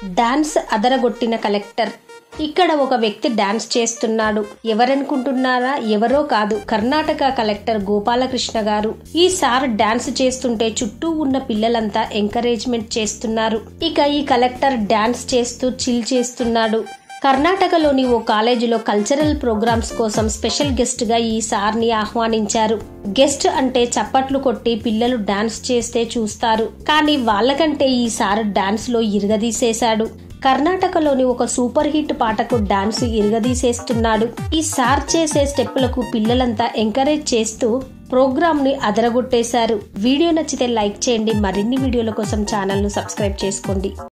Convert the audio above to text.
dance అదరగొట్టిన collector ఇక్కడ ఒక వ్యక్తి డాన్స్ చేస్తున్నాడు ఎవరనుకుంటున్నారా ఎవరో కాదు కర్ణాటక కలెక్టర్ గోపాలకృష్ణ గారు ఈ సార్ డాన్స్ చేస్తుంటే చుట్టూ ఉన్న పిల్లలంతా ఎంకరేజ్మెంట్ చేస్తున్నారు ఇక ఈ కలెక్టర్ డాన్స్ చేస్తూ చిల్ చేస్తున్నాడు కర్ణాటకలోని ఓ కాలేజీలో కల్చరల్ ప్రోగ్రామ్స్ కోసం స్పెషల్ గెస్ట్ గా ఈ సార్ని ఆహ్వానించారు గెస్ట్ అంటే చప్పట్లు కొట్టి పిల్లలు డాన్స్ చేస్తే చూస్తారు కానీ వాళ్ళకంటే ఈ సార్ డాన్స్ లో ఇరగదీసేశాడు కర్ణాటకలోని ఒక సూపర్ హిట్ పాటకు డాన్స్ ఇరగదీసేస్తున్నాడు ఈ సార్ చేసే స్టెప్పులకు పిల్లలంతా ఎంకరేజ్ చేస్తూ ప్రోగ్రామ్ ని అదరగొట్టేశారు వీడియో నచ్చితే లైక్ చేయండి మరిన్ని వీడియోల కోసం ఛానల్ ను సబ్స్క్రైబ్ చేసుకోండి